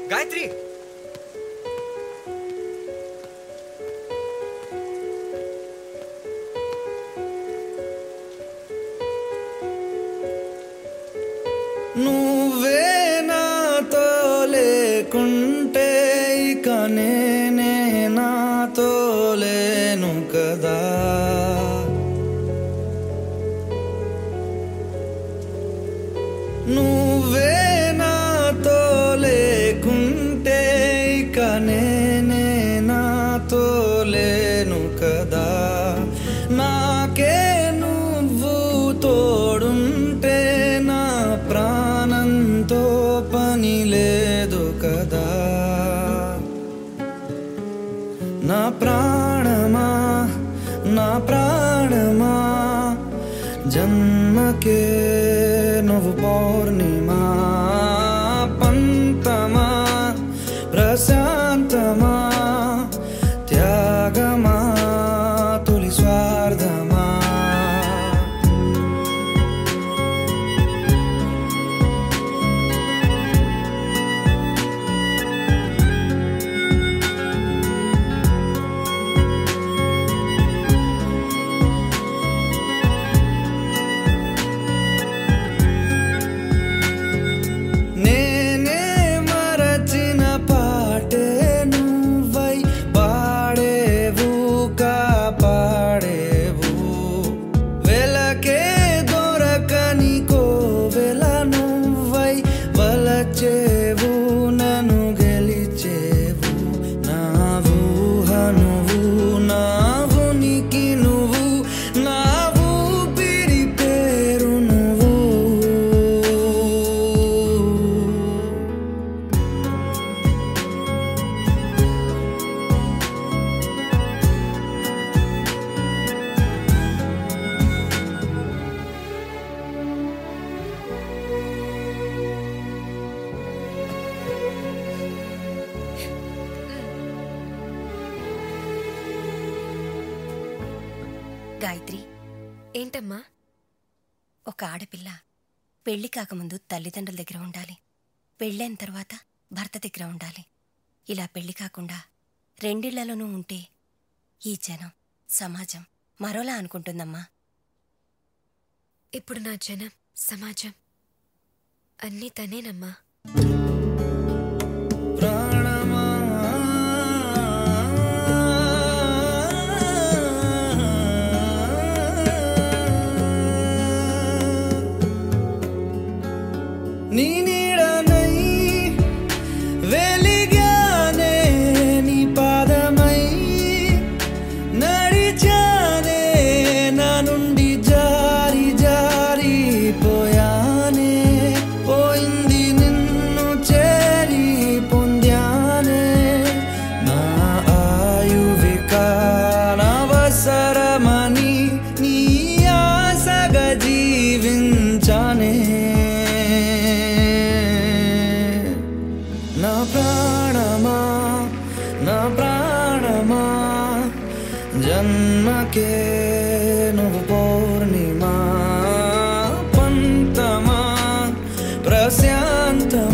గాయత్రి నువ్వే నాతో లేకుంటే ఇక నేనే నాతో లేను కదా నువ్వే నాతో లేకుంటే ఇక నేనే నాతో లేను కదా నాకే నువ్వు తోడుంటే నా ప్రాణంతో పని లేదు కదా నా ప్రాణమా నా ప్రాణమా జన్మకే నువ్వు పౌర్ణిమా పంతమా ప్రశాంతమా త్యాగమా తొలి స్వార్థమా నేనే మరచిన పాటే నువ్వై పాడేవు కాపాడేవు వెలకే దొరకని కోవెల నువ్వై వలచేవు నన్ను గెలిచేవు నా ఊహ నువ్వు నా ఉనికి నువ్వు నా ఊపిరి పేరు నువ్వు గాయత్రి ఏంటమ్మా ఒక ఆడపిల్ల పెళ్లి కాకముందు తల్లిదండ్రుల దగ్గర ఉండాలి పెళ్ళైన తర్వాత భర్త దగ్గర ఉండాలి ఇలా పెళ్లి కాకుండా రెండిళ్లలోనూ ఉంటే ఈ జనం సమాజం మరోలా అనుకుంటుందమ్మా ఇప్పుడు నా జనం సమాజం అన్నీ తనేనమ్మా ప్రాణమా నీ నీడనై వెలిగానే నీ పాదమై నడిచానే నా నుండి జారి జారి పోయానే పోయింది నిన్ను చేరి పొందానే నా ఆయువికానవసరమని నీ ఆశగా జీవించానే నా ప్రాణమా నా ప్రాణమా జన్మకే నువ్వు పౌర్ణిమా పంతమా ప్రశాంతమా